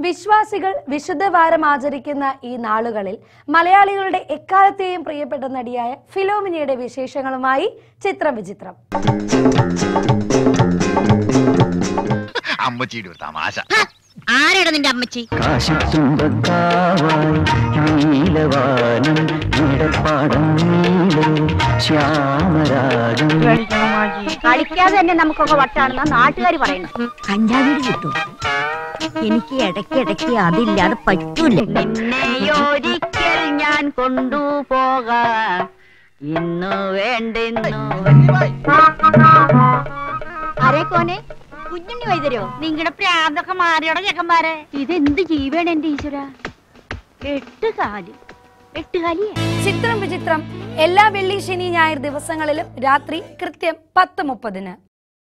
വിശ്വാസികൾ വിശുദ്ധവാരം ആചരിക്കുന്ന ഈ നാളുകളിൽ മലയാളികളുടെ എക്കാലത്തെയും പ്രിയപ്പെട്ട നടിയായ ഫിലോമിനയുടെ വിശേഷങ്ങളുമായി ചിത്രം വിചിത്രം അമ്മച്ചിയുടെ ഒരു തമാശ ആരാണ് നിന്റെ അമ്മച്ചി കാശിത്തുമ്പക്കാവായി നീലവാനം നീടപ്പാടം നീലെ ശ്യാമരാഗം കളിക്കാതെ തന്നെ നമുക്കൊക്കെ വട്ടാണെന്ന നാട്ടുകാർ പറയുന്നു കഞ്ചാവീട് കിട്ടും എനിക്ക് ഇടയ്ക്ക് ഇടയ്ക്ക് അതില്ലാതെ പറ്റൂല നിന്നെയൊരിക്കൽ ഞാൻ കൊണ്ടുപോകാം ഇന്നു വേണ്ടെന്നു ആരെ കോനെ കുഞ്ഞുണ്ണി വൈദ്യരോ നിങ്ങളുടെ പ്രാന്തൊക്കെ മാറിയോടെ ചെക്കന്മാരെ ഇതെന്ത് ജീവേണ് എന്റെ ഈശ്വര എട്ട് കാല് എട്ട് കാലിയേ ചിത്രം വിചിത്രം എല്ലാ വെള്ളി ശനി ഞായർ ദിവസങ്ങളിലും രാത്രി കൃത്യം പത്ത് മുപ്പതിന്